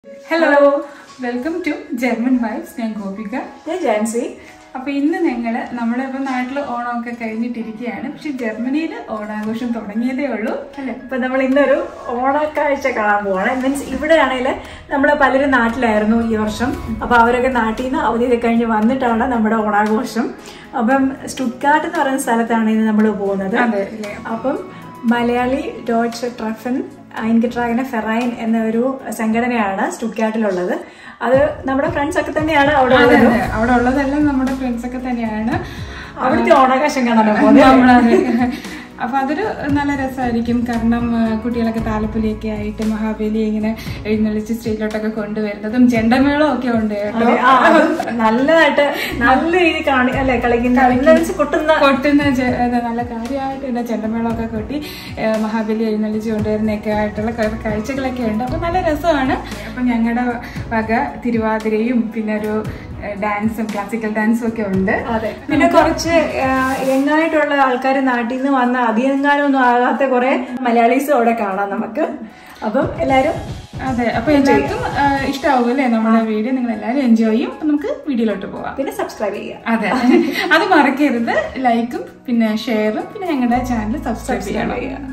Hello welcome to German vibes ഞാൻ ഗോപിക ഞാൻ ജാൻസി അപ്പൊ ഇന്ന് ഞങ്ങള് നമ്മളിപ്പോ നാട്ടില് ഓണമൊക്കെ കഴിഞ്ഞിട്ടിരിക്കുകയാണ് പക്ഷെ ജർമ്മനിയിൽ ഓണാഘോഷം തുടങ്ങിയതേ ഉള്ളൂ അല്ലെ ഇപ്പൊ നമ്മൾ ഇന്നൊരു ഓണക്കാഴ്ച കാണാൻ പോവാണ് മീൻസ് ഇവിടെ ആണെങ്കിൽ നമ്മൾ പലരും നാട്ടിലായിരുന്നു ഈ വർഷം അപ്പൊ അവരൊക്കെ നാട്ടിൽ നിന്ന് അവധിയൊക്കെ കഴിഞ്ഞ് വന്നിട്ടാണ് നമ്മുടെ ഓണാഘോഷം അപ്പം സ്റ്റുഡ്കാർട്ട് എന്ന് പറയുന്ന സ്ഥലത്താണ് ഇന്ന് നമ്മൾ പോകുന്നത് അതെ അല്ലേ അപ്പം മലയാളി ഡോച്ച് ട്രഫൻ ഐൻഗട്രാഗന ഫെറൈൻ എന്ന ഒരു സംഘടനയാണ് സ്റ്റുഡ്കാർട്ടിലുള്ളത് അത് നമ്മുടെ ഫ്രണ്ട്സ് ഒക്കെ തന്നെയാണ് അവിടെ അതെ ഉള്ളത് അതെ അവിടെ ഉള്ളതെല്ലാം നമ്മുടെ ഫ്രണ്ട്സ് ഒക്കെ തന്നെയാണ് അവിടുത്തെ ഓണാഘോഷം കാണാൻ പോകുന്നത് നമ്മളത് അപ്പൊ അതൊരു നല്ല രസമായിരിക്കും കാരണം ആ, കുട്ടികളൊക്കെ താലപ്പൊലിയൊക്കെ ആയിട്ട് മഹാബലി ഇങ്ങനെ എഴുന്നള്ളിച്ച് സ്റ്റേജിലോട്ടൊക്കെ കൊണ്ടുവരുന്നതും ചെണ്ടമേളവും ഒക്കെ ഉണ്ട് കേട്ടോ അതെ, ആ, അത് നല്ലതായിട്ട് നല്ല രീതി കാണി അല്ലെ കളിക്കുന്ന കളിക്കുന്ന കൊട്ടുന്ന കൊട്ടുന്ന ചെ- ഇത് നല്ല കാര്യമായിട്ട് പിന്നെ ചെണ്ടമേളമൊക്കെ കൊട്ടി ഏ, മഹാബലി എഴുന്നള്ളിച്ച് കൊണ്ടുവരുന്നൊക്കെ ആയിട്ടുള്ള ക- കാഴ്ചകളൊക്കെ ഉണ്ട് അപ്പൊ നല്ല രസമാണ് അപ്പൊ ഞങ്ങളുടെ വക തിരുവാതിരയും പിന്നെ ഒരു ഏ, ഡാൻസും ക്ലാസിക്കൽ ഡാൻസും ഒക്കെ ഉണ്ട് അതെ പിന്നെ കുറച്ച് യങ്ങായിട്ടുള്ള ആൾക്കാർ നാട്ടിൽ നിന്ന് വന്ന അധികകാലമൊന്നും ആകാത്ത കുറെ മലയാളീസും അവിടെ കാണാം നമുക്ക് അപ്പം എല്ലാരും അതെ അപ്പൊ എല്ലാവർക്കും ആ, ഇഷ്ടാവും അല്ലേ നമ്മുടെ വീഡിയോ നിങ്ങൾ എല്ലാവരും എൻജോയ് ചെയ്യും അപ്പൊ നമുക്ക് വീഡിയോയിലോട്ട് പോവാം പിന്നെ സബ്സ്ക്രൈബ് ചെയ്യുക അതെ അത് മറക്കരുത് ലൈക്കും പിന്നെ ഷെയറും പിന്നെ ഞങ്ങളുടെ ചാനൽ സബ്സ്ക്രൈബ് ചെയ്യണം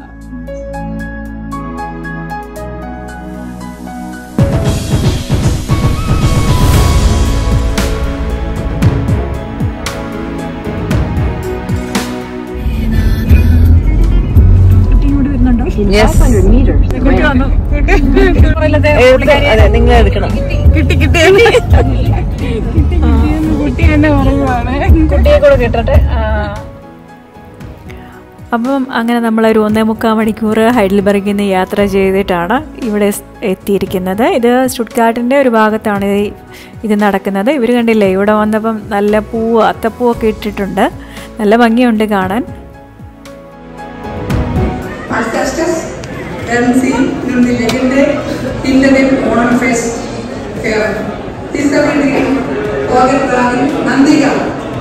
കുട്ടി കൂടി വരുന്നുണ്ടോ കുട്ടി വന്നു അതെ നിങ്ങൾ എടുക്കണം കിട്ടി കിട്ടി കുട്ടി എന്നെ പറയുവാണ് കുട്ടിയെ കൂടെ കിട്ടട്ടെ അപ്പം അങ്ങനെ നമ്മളൊരു ഒന്നേ മുക്കാൽ മണിക്കൂർ ഹൈഡൽബർഗിൽ നിന്ന് യാത്ര ചെയ്തിട്ടാണ് ഇവിടെ സ് എത്തിയിരിക്കുന്നത് ഇത് സ്റ്റുഡ്കാർട്ടിൻ്റെ ഒരു ഭാഗത്താണ് ഈ- ഇത് നടക്കുന്നത് ഇവർ കണ്ടില്ലേ ഇവിടെ വന്നപ്പം നല്ല പൂവ് അത്തപ്പൂവൊക്കെ ഇട്ടിട്ടുണ്ട് നല്ല ഭംഗിയുണ്ട് കാണാൻ Als erstes werden Sie nun die Legende hinter dem Ohnenfest hören. Dieser will die vorgetragen Nandiga.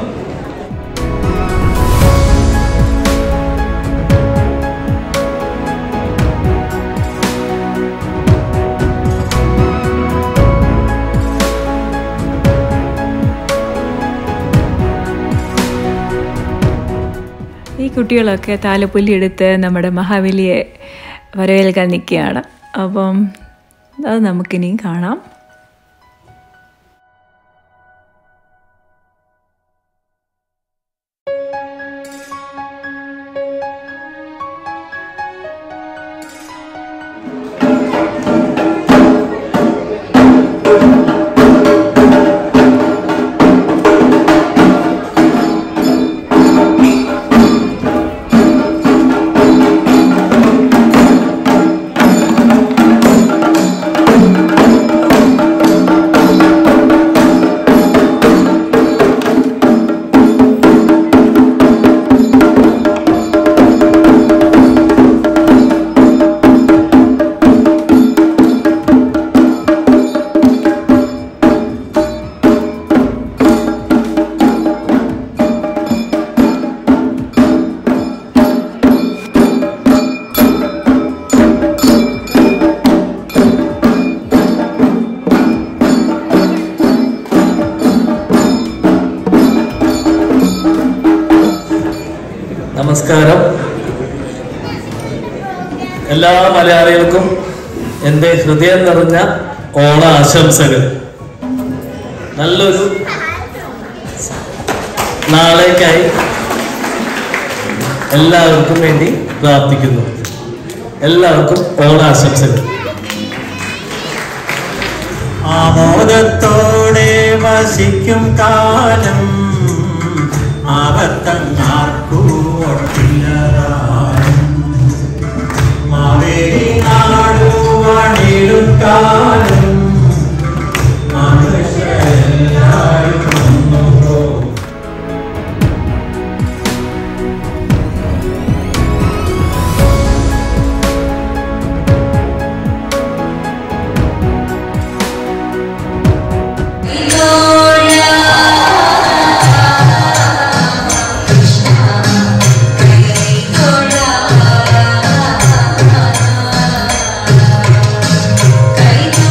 ഈ കുട്ടികളൊക്കെ താലപ്പൊലി എടുത്ത് നമ്മുടെ മഹാബലിയെ വരവേൽക്കാൻ നിൽക്കുകയാണ് അപ്പം അത് നമുക്കിനിയും കാണാം നമസ്കാരം എല്ലാ മലയാളികൾക്കും എൻ്റെ ഹൃദയം നിറഞ്ഞ ഓണ ആശംസകൾ നല്ലൊരു നാളേക്കായി എല്ലാവർക്കും വേണ്ടി പ്രാർത്ഥിക്കുന്നു എല്ലാവർക്കും ഓണ ആശംസകൾ ആമോദത്തോടെ വസിക്കും കാലം ആപത്തങ്ങാർക്കു ഒട്ടില്ലതായും മാവേലി നാടു വണിടും കാലം മനുഷ്യരെല്ലാരും വന്നുപോ Krishna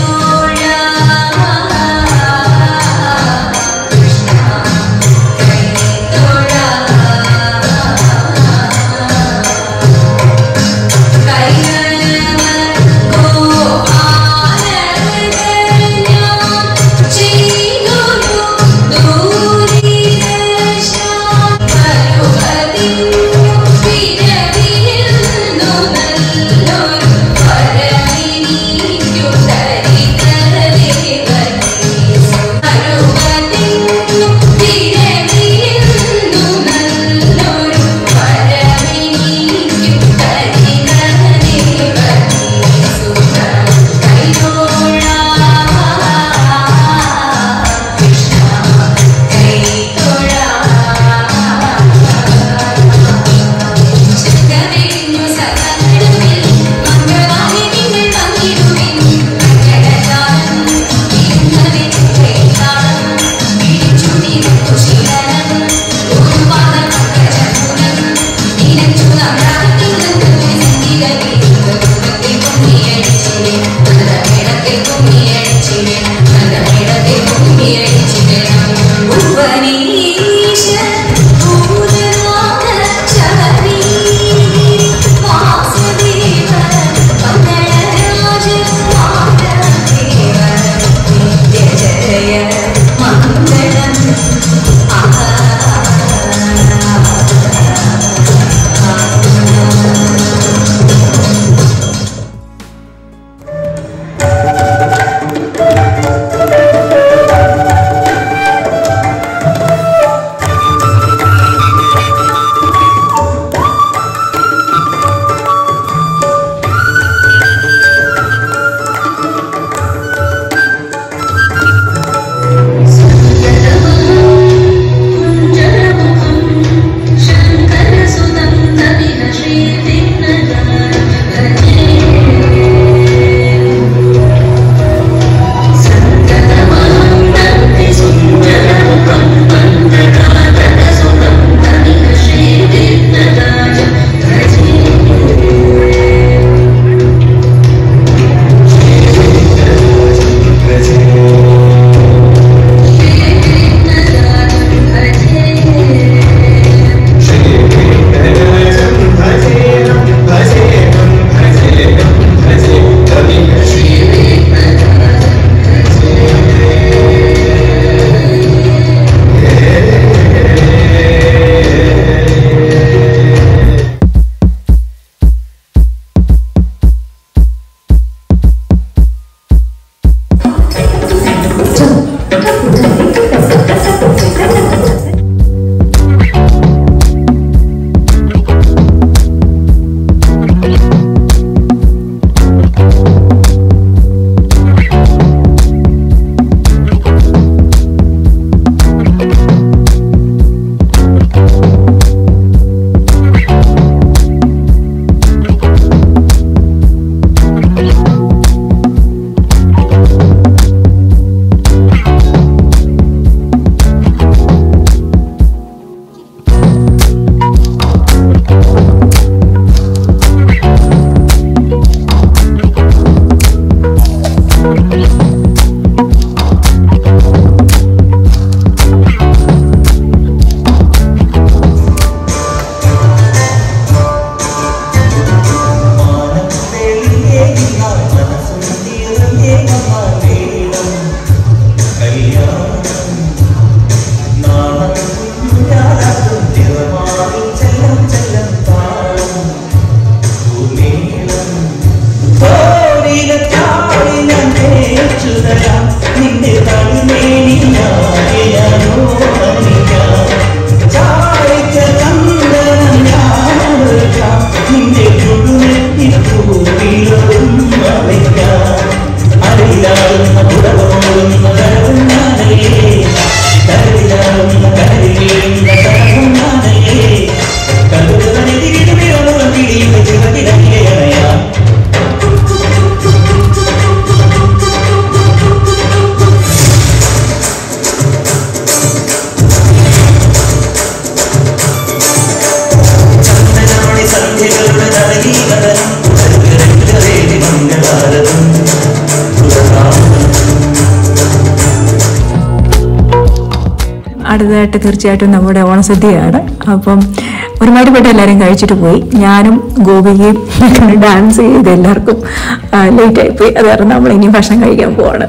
അടുത്തതായിട്ട് തീർച്ചയായിട്ടും നമ്മുടെ ഓണസദ്യയാണ് അപ്പം ഒരുമാതിരിപ്പെട്ട എല്ലാവരും കഴിച്ചിട്ട് പോയി ഞാനും ഗോപികയും ഡാൻസ് ചെയ്ത് എല്ലാവർക്കും ലേറ്റ് ആയിപ്പോയി അത് കാരണം നമ്മൾ ഇനി ഭക്ഷണം കഴിക്കാൻ പോവാണ്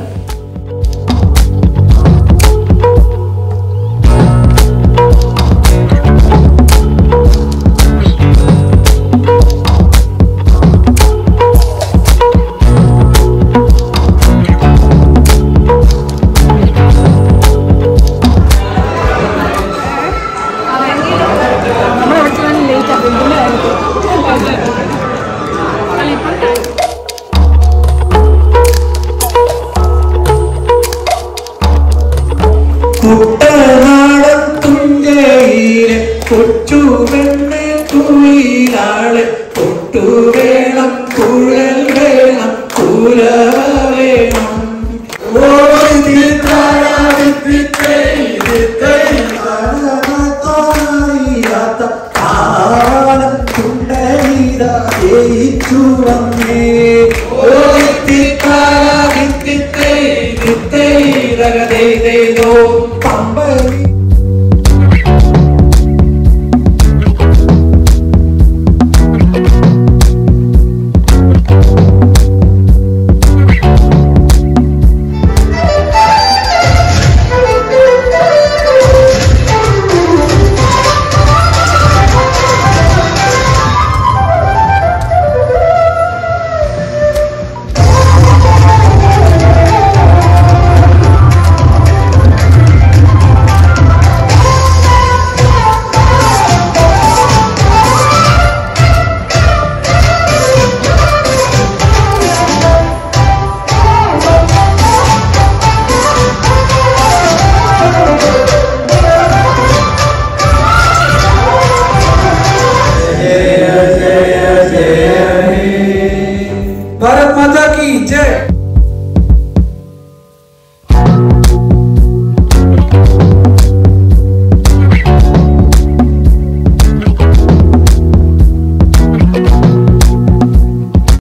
കുട്ടനാടൻ തുഞ്ചയിലെ കൊച്ചു പെണ്ണ് കുയിലാള് കൊട്ടുവേണം കുഴൽ വേണം കുലവ വേണം പമ്പരി भारत माता की जय